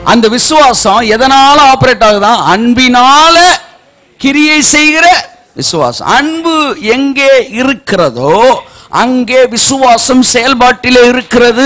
அந்த விசுவாசம் எதனால ஆபரேட் ஆகுதா அன்பினால கிரியை செய்கிற விசுவாசம் அன்பு எங்கே இருக்கிறதோ அங்கே விசுவாசம் செயல்பாட்டிலே இருக்கிறது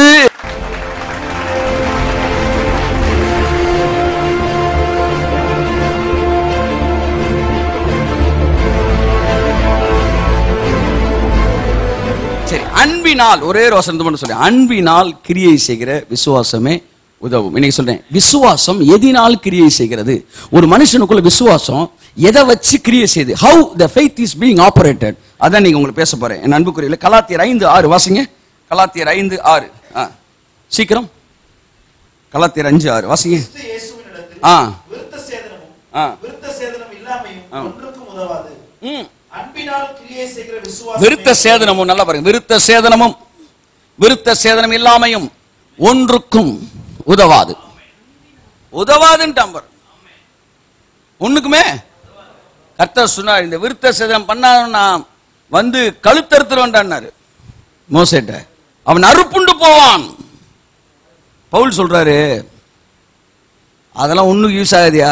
சரி அன்பினால் ஒரே ஒரு வசனத்தை மட்டும் சொல்றேன் அன்பினால் கிரியை செய்கிற விசுவாசமே உதவும் இன்னைக்கு சொல்றேன் விசுவாசம் எதினால் கிரியை செய்கிறது ஒரு மனுஷனுக்குள்ள விசுவாசம் எதை வச்சு கிரியை செய்யுது how the faith is being operated அதான் நீங்க உங்களுக்கு பேச போறேன் என் அன்புக்குரியல கலாத்தியர் ஐந்து ஆறு வாசிங்க கலாத்தியர் ஐந்து ஆறு ஆ சீக்கிரம் கலாத்தியர் அஞ்சு ஆறு வாசிங்க கிறிஸ்து இயேசுவினிடத்தில் ஆ. விருத்த சேதனமும் ஆ. விருத்த சேதனம் இல்லாமையும் ஒன்றுக்கும் உதவாது ம் அன்பினால் கிரியை செய்கிற விசுவாசம் விருத்த சேதனமும் நல்லா பாருங்க விருத்த சேதனமும் விருத்த சேதனம் இல்லாமையும் ஒன்றுக்கும் உதவாது உதவாதுன்ட்டான் பாரு ஒண்ணுக்குமே கர்த்தர் சொன்னார் இந்த விருத்த சேதனம் பண்ணா வந்து கழுத்தறுத்துருவான்டான்னாரு மோசேட்ட அவன் அறுப்புண்டு போவான் பவுல் சொல்றாரு அதெல்லாம் ஒண்ணுக்கு யூஸ் ஆகுதியா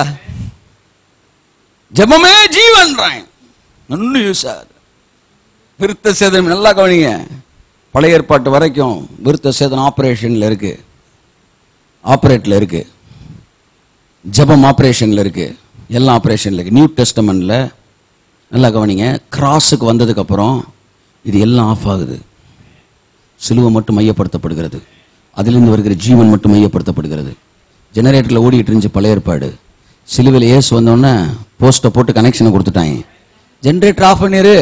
ஜெபமே ஜீவன்றான் ஒன்னும் யூஸ் ஆகுது விருத்த சேதனம் நல்லா கவனிங்க பழைய ஏற்பாட்டு வரைக்கும் விருத்த சேதனம் ஆப்ரேஷன்ல இருக்கு ஆப்ரேட்ல இருக்கு ஜெபம் ஆப்ரேஷன்ல இருக்கு எல்லாம் ஆப்ரேஷன்ல இருக்கு நியூ டெஸ்டமெண்ட்ல நல்லா கவனிங்க கிராஸுக்கு வந்ததுக்கு அப்புறம் இது எல்லாம் ஆஃப் ஆகுது சிலுவை மட்டும் மையப்படுத்தப்படுகிறது அதிலிருந்து வருகிற ஜீவன் மட்டும் மையப்படுத்தப்படுகிறது ஜெனரேட்டரில் ஓடிட்டு இருந்துச்சு பழைய ஏற்பாடு சிலுவையில் ஏசு வந்தோடனே போஸ்ட்டை போட்டு கனெக்ஷனை கொடுத்துட்டாங்க ஜெனரேட்டர் ஆஃப் பண்ணிரு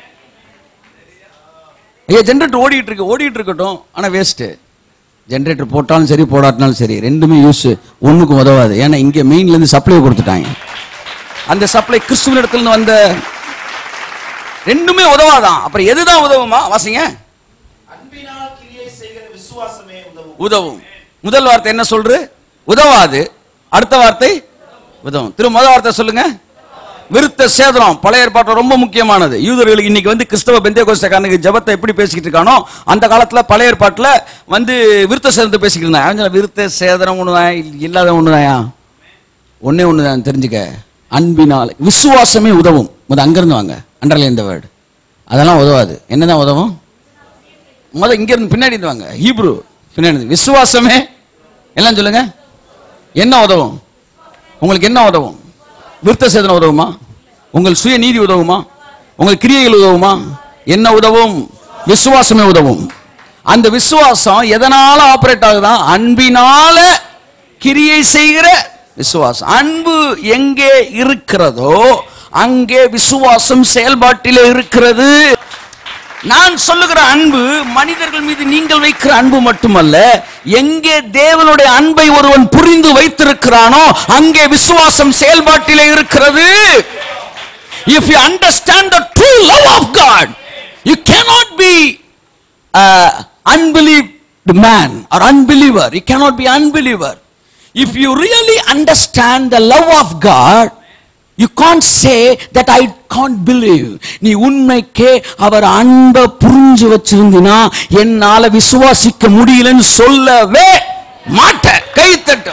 ஐயா ஜெனரேட்டர் ஓடிட்டு இருக்கு ஓடிட்டு இருக்கட்டும் ஆனால் வேஸ்ட்டு ஜெனரேட்டர் போட்டாலும் சரி போடாட்டினாலும் சரி ரெண்டுமே யூஸ் ஒன்றுக்கும் உதவாது ஏன்னா இங்கே மெயின்லேருந்து சப்ளை கொடுத்துட்டாங்க அந்த சப்ளை கிறிஸ்துவின் இடத்துல இருந்து வந்த ரெண்டுமே உதவாதான் அப்புறம் எதுதான் உதவுமா வாசிங்க அன்பினால் கிரியை செய்கிற விசுவாசமே உதவும் உதவும் முதல் வார்த்தை என்ன சொல்று உதவாது அடுத்த வார்த்தை உதவும் திரு முதல் வார்த்தை சொல்லுங்க விருத்த சேதனம் பழைய ஏற்பாட்டில் ரொம்ப முக்கியமானது யூதர்களுக்கு இன்னைக்கு வந்து கிறிஸ்தவ பெந்தே கோஸ்டக்காரனுக்கு ஜபத்தை எப்படி பேசிக்கிட்டு இருக்கானோ அந்த காலத்துல பழைய ஏற்பாட்டில் வந்து விருத்த சேதனத்தை பேசிக்கிட்டு இருந்தாங்க அவன் சொன்னான், விருத்த சேதனம் ஒண்ணுதான் இல்லாத ஒண்ணுதாயா ஒண்ணே ஒண்ணுதான் தெரிஞ்சுக்க அன்பினால் விசுவாசமே உதவும் முத அங்கிருந்து வாங்க அண்டர்லைன் இந்த வேர்டு அதெல்லாம் உதவாது என்னதான் உதவும் முத இங்க இருந்து பின்னாடி இருந்து வாங்க ஹீப்ரு பின்னாடி இருந்து. விசுவாசமே எல்லாம் சொல்லுங்க என்ன உதவும் உங்களுக்கு என்ன உதவும் விருத்த சேதனம் உதவுமா உங்கள் சுய நீதி உதவுமா உங்கள் கிரியைகள் உதவுமா என்ன உதவும் விசுவாசமே உதவும் அந்த விசுவாசம் எதனால ஆபரேட் ஆகுதா அன்பினால கிரியை செய்கிற விசுவாசம் அன்பு எங்கே இருக்கிறதோ அங்கே விசுவாசம் செயல்பாட்டிலே இருக்கிறது நான் சொல்லுகிற அன்பு மனிதர்கள் மீது நீங்கள் வைக்கிற அன்பு மட்டுமல்ல எங்கே தேவனுடைய அன்பை ஒருவன் புரிந்து வைத்திருக்கிறானோ அங்கே விசுவாசம் செயல்பாட்டிலே இருக்கிறது if you understand the true love of God you cannot be uh, unbelieved man or unbeliever you cannot be unbeliever if you really understand the love of god you can't say that i can't believe நீ உண்மைக்கே அவர் அன்பை புரிஞ்சு வச்சிருந்தினா என்னால விசுவாசிக்க முடியலன்னு சொல்லவே மாட்ட கை தட்டு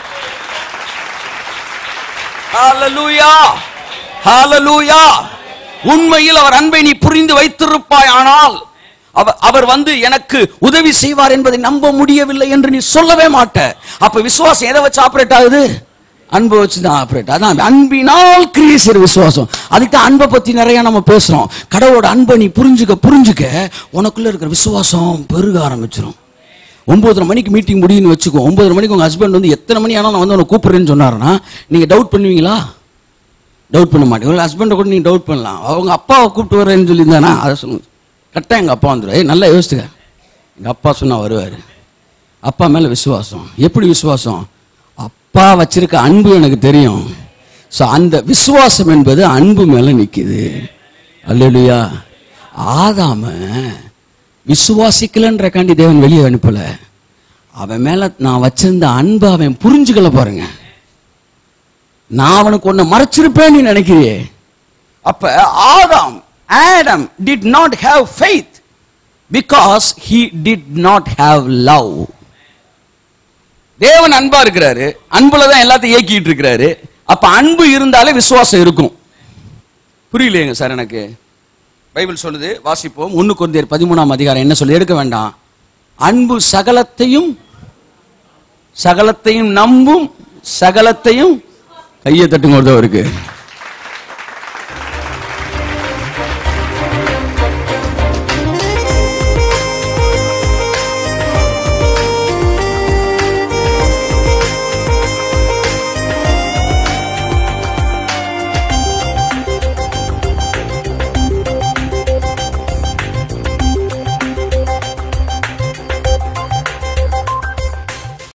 ஹalleluya ஹalleluya உண்மையில் அவர் அன்பை நீ புரிந்து வைத்திருப்பாய் ஆனால் அவர் அவர் வந்து எனக்கு உதவி செய்வார் என்பதை நம்ப முடியவில்லை என்று நீ சொல்லவே மாட்ட அப்ப விசுவாசம் எதை வச்சு ஆபரேட் ஆகுது அன்பை வச்சு தான் ஆபரேட் அதான் அன்பினால் கிரியை செய்கிற விசுவாசம் அதுக்கு தான் அன்பை பத்தி நிறைய நம்ம பேசுறோம் கடவுளோட அன்பை நீ புரிஞ்சுக்க புரிஞ்சுக்க உனக்குள்ள இருக்கிற விசுவாசம் பெருக ஆரம்பிச்சிடும் ஒன்பதரை மணிக்கு மீட்டிங் முடியும்னு வச்சுக்கோ ஒன்பதரை மணிக்கு உங்க ஹஸ்பண்ட் வந்து எத்தனை மணி ஆனாலும் நான் வந்து உன்னை கூப்பிடுறேன்னு சொன்னாருன்னா நீங்க டவுட் பண்ணுவீங்களா டவுட் பண்ண மாட்டேங்க உங்க ஹஸ்பண்டை கூட நீங்க டவுட் பண்ணலாம் அவங்க அப்பாவை கூப்பிட்டு வரேன்னு சொல்லியிருந்தானா அதை சொல்லுங்க கரெக்டாக எங்கள் அப்பா வந்துடும் ஏய் நல்லா யோசிச்சுக்க எங்கள் அப்பா சொன்னா வருவார் அப்பா மேலே விசுவாசம் எப்படி விசுவாசம் அப்பா வச்சிருக்க அன்பு எனக்கு தெரியும் ஸோ அந்த விசுவாசம் என்பது அன்பு மேலே நிற்கிது அல்லேலூயா ஆதாம விசுவாசிக்கலன்றக்காண்டி தேவன் வெளியே அனுப்பல அவன் மேல நான் வச்சிருந்த அன்பை அவன் புரிஞ்சுக்கல பாருங்க நான் அவனுக்கு ஒண்ணு மறைச்சிருப்பேன் நீ நினைக்கிறியே அப்ப ஆதாம் Adam did not have faith because he did not have love தேவன் அன்பா இருக்கிறாரு அன்புல தான் எல்லாத்தையும் இயக்கிட்டு இருக்கிறாரு அப்ப அன்பு இருந்தாலே விசுவாசம் இருக்கும் புரியலையேங்க சார் எனக்கு பைபிள் சொல்லுது வாசிப்போம் ஒன்னு குருந்தியர் பதிமூணாம் அதிகாரம் என்ன சொல்லி எடுக்க வேண்டாம் அன்பு சகலத்தையும் சகலத்தையும் நம்பும் சகலத்தையும் கையை தட்டுங்க ஒருத்தவருக்கு